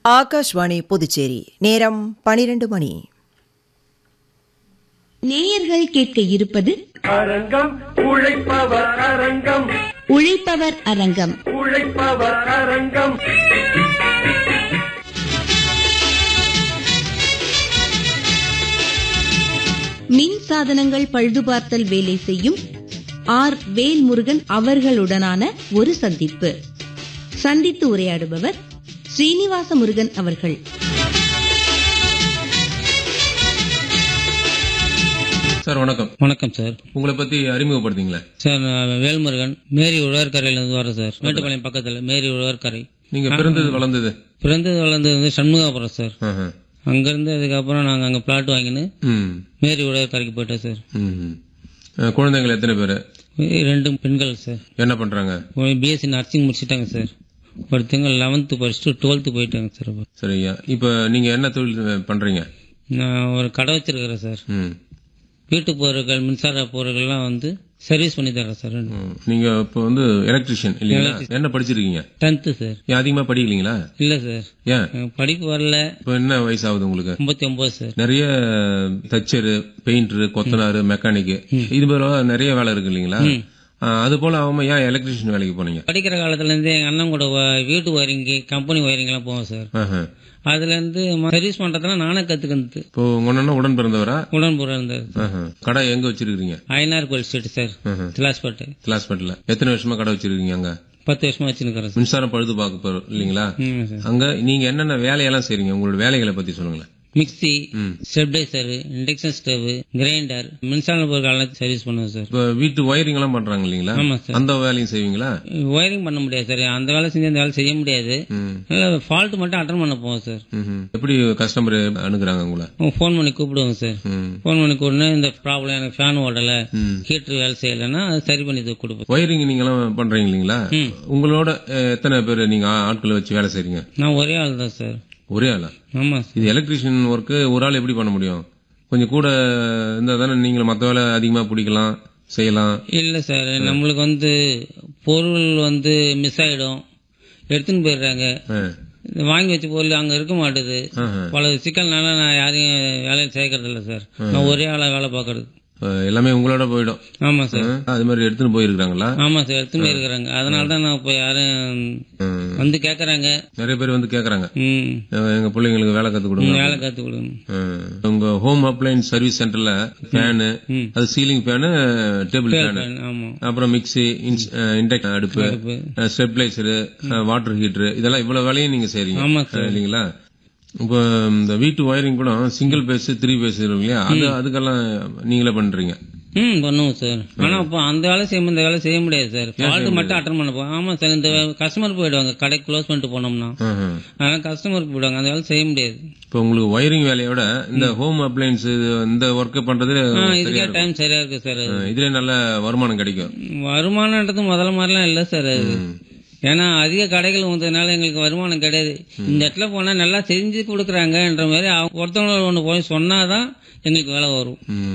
ஆகாஷ்வாணி புதுச்சேரி நேரம் பனிரெண்டு மணி நேயர்கள் கேட்க இருப்பது அரங்கம் உழைப்பவர் அரங்கம் உழைப்பவர் அரங்கம் உழைப்பவர் அரங்கம் மின் சாதனங்கள் பழுதுபார்த்தல் வேலை செய்யும் ஆர் வேல்முருகன் அவர்களுடனான ஒரு சந்திப்பு சந்தித்து உரையாடுபவர் ஸ்ரீனிவாச முருகன் அவர்கள் சார் வணக்கம் வணக்கம் சார் உங்களை பத்தி அறிமுகப்படுத்திங்களேன் சார் நான் வேல்முருகன் மேரி உழவர்கரையிலேருந்து வரேன் சார் மேட்டுப்பாளையம் பக்கத்தில் மேரி உழவர்கரை நீங்க பிறந்தது வளர்ந்தது பிறந்தது வளர்ந்தது வந்து சண்முகாபுரம் சார் ஆஹா. அங்கேருந்து அதுக்கப்புறம் நாங்கள் அங்கே பிளாட் வாங்கின்னு ம். மேரி உழவர்கரைக்கு போயிட்டோம் சார் ம். அஹ், குழந்தைகள் எத்தனை பேரு ரெண்டு பெண்கள் சார் என்ன பண்றாங்க பிஎஸ்சி நர்சிங் முடிச்சிட்டாங்க சார் ஒருத்தங்க லெவன்த்து படிச்சுட்டு டுவெல்த்து போயிட்டாங்க சார் இப்போ சரியா இப்ப நீங்க என்ன தொழில் பண்றீங்க நான் ஒரு கடை வச்சிருக்கிறேன் சார் ம். வீட்டு பொருட்கள் மின்சார பொருட்கள்லாம் வந்து சர்வீஸ் பண்ணி தரேன் சார் ம். நீங்க இப்போ வந்து எலக்ட்ரிஷியன் இல்லைங்களா என்ன படிச்சிருக்கீங்க டென்த்து சார் ஏன் அதிகமா படிக்கலீங்களா இல்லை சார் ஏன் எனக்கு படிப்பு வரல இப்போ என்ன வயசு ஆகுது உங்களுக்கு ஐம்பத்தி ஒம்பது சார் நிறைய தச்சரு பெயிண்டரு கொத்தனாரு மெக்கானிக்கு இது போல நிறைய வேலை இருக்கு இல்லைங்களா அஹ், அது போல ஆகாம ஏன் எலக்ட்ரிஷியன் வேலைக்கு போனீங்க படிக்கிற காலத்துல இருந்து எங்க அண்ணன் கூட வ- வீட்டு வயரிங்கு கம்பெனி வயரிங் எல்லாம் போவோம் சார் ஆஹா. அதுல இருந்து சர்வீஸ் பண்றதெல்லாம் நானே கத்துக்கிறது இப்போ உங்க அண்ணன் உடன் பிறந்தவரா உடன்புற இருந்தது ஆஹா. கடை எங்க வச்சிருக்கீங்க ஐநார் கோயில் ஸ்ட்ரீட் சார் ஆஹா. திலாஸ்பேட்டை கிளாஸ்மேட்ல எத்தனை வருஷமா கடை வச்சிருக்கீங்க அங்க பத்து வருஷமா வச்சுருக்கிறேன் சார் மின்சாரம் பழுது பார்க்க போறோம் இல்லைங்களா ம் சார் அங்க நீங்க என்னென்ன வேலையெல்லாம் செய்றீங்க உங்களோட வேலைகளை பத்தி சொல்லுங்களேன் mixie stabilizer induction stove grinder மின்சார பொருட்கள் சர்வீஸ் பண்ணுவோம் சார் இப்ப வீட்டு ஒயரிங் எல்லாம் பண்றாங்க இல்லைங்களா ஆமா சார் அந்த வேலையும் செய்வீங்களா ஒயரிங் பண்ண முடியாது சார் அந்த வேலை செஞ்சு அந்த வேலை செய்ய முடியாது ம். ஃபால்ட் மட்டும் அட்டன் பண்ண போவோம் சார் ம்ஹும். எப்படி கஸ்டமர் அணுகுறாங்க உங்களை ஃபோன் பண்ணி கூப்பிடுவோம் சார் ம். ஃபோன் பண்ணி கூடனே இந்த ப்ராப்ளம் எனக்கு ஃபேன் ஓடல ம். ஹீட்டர் வேலை செய்யலைன்னா அது சரி பண்ணி இது கொடுப்போம் ஒயரிங் நீங்க எல்லாம் பண்றீங்க இல்லைங்களா ம். உங்களோட அஹ், எத்தனை பேர் நீங்க ஆ- ஆட்களை வச்சு வேலை செய்றீங்க நான் ஒரே ஆள் தான் சார் ஒரே ஆளா ஆமா சார் இது எலக்ட்ரிஷியன் ஒர்க்கு ஒரு ஆள் எப்படி பண்ண முடியும் கொஞ்சம் கூட இருந்தா தானே நீங்க மத்த வேலை அதிகமா பிடிக்கலாம் செய்யலாம் இல்ல சார் நம்மளுக்கு வந்து பொருள் வந்து மிஸ் ஆயிடும் எடுத்துன்னு போயிடுறாங்க ஆ. இது வாங்கி வச்ச பொருள் அங்க இருக்க மாட்டுது ஆஹா. பல சிக்கல்னால நான் யாரையும் வேலையில் சேர்க்கறது இல்ல சார் நான் ஒரே ஆளா வேலை பார்க்கறது இப்ப எல்லாமே உங்களோட போயிடும் ஆமா சார் ஆ, அது மாதிரி எடுத்துன்னு போயிருக்காங்களா ஆமா சார் எடுத்துன்னு போயிருக்கிறாங்க அதனால தான் நான் இப்போ யாரும் ம். வந்து கேக்குறாங்க நிறைய பேர் வந்து கேக்குறாங்க ம் அஹ் எங்க பிள்ளைங்களுக்கு வேலை கத்து கொடுங்க வேலை கத்து கொடுங்க அஹ் உங்க ஹோம் அப்ளையன்ஸ் சர்வீஸ் சென்டர்ல ஃபேனு அது சீலிங் ஃபேனு டேபிள் ஃபேனு ஆமா அப்புறம் மிக்ஸி இண்டக்ட் அடுப்பு அடுப்பு. ஸ்டெபிளைசரு வாட்டர் ஹீட்டர் இதெல்லாம் இவ்வளவு வேலையும் நீங்க செய்றீங்க ஆமா சார் அஹ் இல்லைங்களா இப்போ இந்த வீட்டு ஒயரிங் கூட சிங்கிள் பேஸ் த்ரீ பேஸ் இருக்கு இல்லையா அது அதுக்கெல்லாம் நீங்களே பண்றீங்க ம் பண்ணுவோம் சார் ஆனா இப்போ அந்த வேலை செய்யும் இந்த வேலை செய்ய முடியாது சார் ஃபால்ட் மட்டும் அட்டன் பண்ண போவோம் ஆமா சார் இந்த கஸ்டமர் போயிடுவாங்க கடை க்ளோஸ் பண்ணிட்டு போனோம்னா ஆஹா. அதனால கஸ்டமருக்கு போயிடுவாங்க அந்த வேலை செய்ய முடியாது இப்போ உங்களுக்கு ஒயரிங் வேலையோட இந்த ஹோம் அப்ளையன்ஸ் இந்த ஒர்க் பண்றது ஆ, சரியா இதுக்கே இருக்கும் டைம் சரியா இருக்கு சார் அது. அஹ் இதுல நல்ல வருமானம் கிடைக்கும் வருமானன்றது முதல்ல மாதிரிலாம் இல்ல சார் அது ஏன்னா அதிக கடைகள் வந்ததுனால எங்களுக்கு வருமானம் கிடையாது இந்த இடத்துல போனா நல்லா செஞ்சு கொடுக்குறாங்கன்ற மாதிரி அவங்க ஒருத்தவங்க ஒன்று போய் சொன்னாதான் எங்களுக்கு வேலை வரும் ம்.